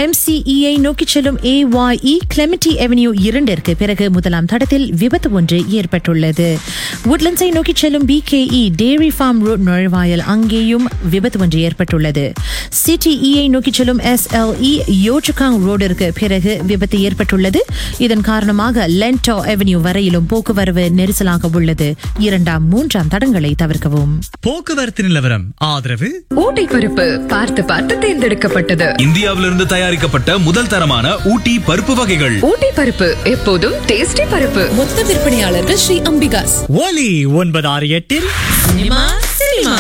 MCEI நோக்கி செல்லும் AYE கிளெமிட்டி avenue இரண்டிற்கு பிறகு முதலாம் தடத்தில் விபத்து ஒன்று ஏற்பட்டுள்ளது உட்லண்ட்ஸை நோக்கி செல்லும் பிகேஇ டேரி ஃபார்ம் ரோட் நுழைவாயில் அங்கேயும் விபத்து ஒன்று ஏற்பட்டுள்ளது சிடிஇஐ நோக்கி செல்லும் எஸ்எல்இ யோச்சுகாங் ரோடிற்கு பிறகு விபத்து ஏற்பட்டுள்ளது இதன் காரணமாக லென்டோ அவென்யூ வரையிலும் போக்குவரவு நெரிசலாக உள்ளது இரண்டாம் மூன்றாம் தடங்களை தவிர்க்கவும் போக்குவரத்து நிலவரம் ஆதரவு ஊட்டி பருப்பு பார்த்து பார்த்து தேர்ந்தெடுக்கப்பட்டது இந்தியாவிலிருந்து தயாரிக்கப்பட்ட முதல் தரமான ஊட்டி பருப்பு வகைகள் ஊட்டி பருப்பு எப்போதும் டேஸ்டி பருப்பு மொத்த விற்பனையாளர்கள் ஸ்ரீ அம்பிகாஸ் ஒலி ஒன்பது ஆறு எட்டில் சினிமா சினிமா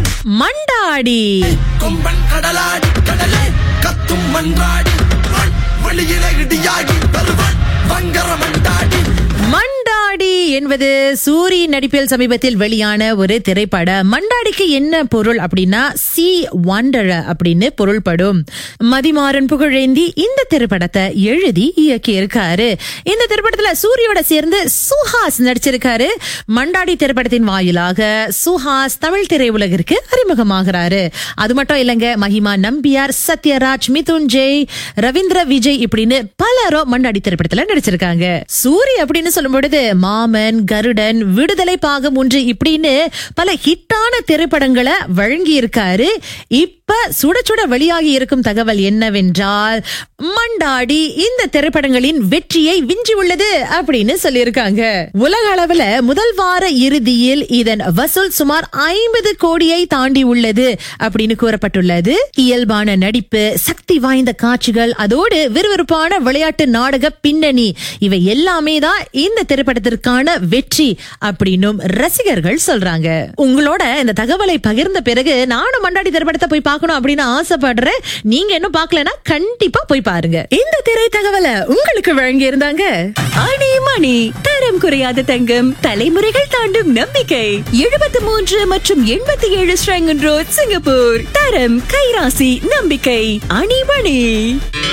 மண்டாடி கொம்பன் கடலாடி கடலே கத்தும் மன்றாடி மண் வெளியில இடியாகி வருவான் வங்கர மண்டாடி மண்டாடி என்பது சூரி நடிப்பில் சமீபத்தில் வெளியான ஒரு திரைப்படம் மண்டாடிக்கு என்ன பொருள் அப்படின்னா சி வண்டர அப்படின்னு பொருள்படும் மதிமாறன் புகழேந்தி இந்த திரைப்படத்தை எழுதி இயக்கி இருக்காரு இந்த திரைப்படத்துல சூரியோட சேர்ந்து சுஹாஸ் நடிச்சிருக்காரு மண்டாடி திரைப்படத்தின் வாயிலாக சுஹாஸ் தமிழ் திரையுலகிற்கு அறிமுகமாகிறாரு அது மட்டும் இல்லைங்க மஹிமா நம்பியார் சத்யராஜ் மிதுன் ஜெய் ரவீந்திர விஜய் இப்படின்னு பலரும் மண்டாடி திரைப்படத்துல நடிச்சிருக்காங்க சூரி அப்படின்னு சொல்லும் பொழுது மாமன் கருடன் விடுதலை பாகம் ஒன்று இப்படின்னு பல ஹிட்டான திரைப்படங்களை வழங்கி இருக்காரு இப்ப சுட சுட வெளியாகி இருக்கும் தகவல் என்னவென்றால் மண்டாடி இந்த திரைப்படங்களின் வெற்றியை விஞ்சி உள்ளது அப்படின்னு சொல்லியிருக்காங்க உலக அளவுல முதல் வார இறுதியில் இதன் வசூல் சுமார் ஐம்பது கோடியை தாண்டி உள்ளது அப்படின்னு கூறப்பட்டுள்ளது இயல்பான நடிப்பு சக்தி வாய்ந்த காட்சிகள் அதோடு விறுவிறுப்பான விளையாட்டு நாடக பின்னணி இவை எல்லாமே தான் இந்த திரைப்படத்திற்கான வெற்றி அப்படின்னும் ரசிகர்கள் சொல்றாங்க உங்களோட இந்த தகவலை பகிர்ந்த பிறகு நானும் மண்டாடி திரைப்படத்தை போய் பார்க்கணும் அப்படின்னு ஆசைப்படுறேன் நீங்க இன்னும் பார்க்கலனா கண்டிப்பா போய் பாருங்க இந்த திரை தகவலை உங்களுக்கு வழங்கி இருந்தாங்க ஆணி மணி தரம் குறையாத தங்கம் தலைமுறைகள் தாண்டும் நம்பிக்கை எழுபத்தி மூன்று மற்றும் எண்பத்தி ஏழு ஸ்ரங்கன் ரோட் சிங்கப்பூர் தரம் கைராசி நம்பிக்கை அணிமணி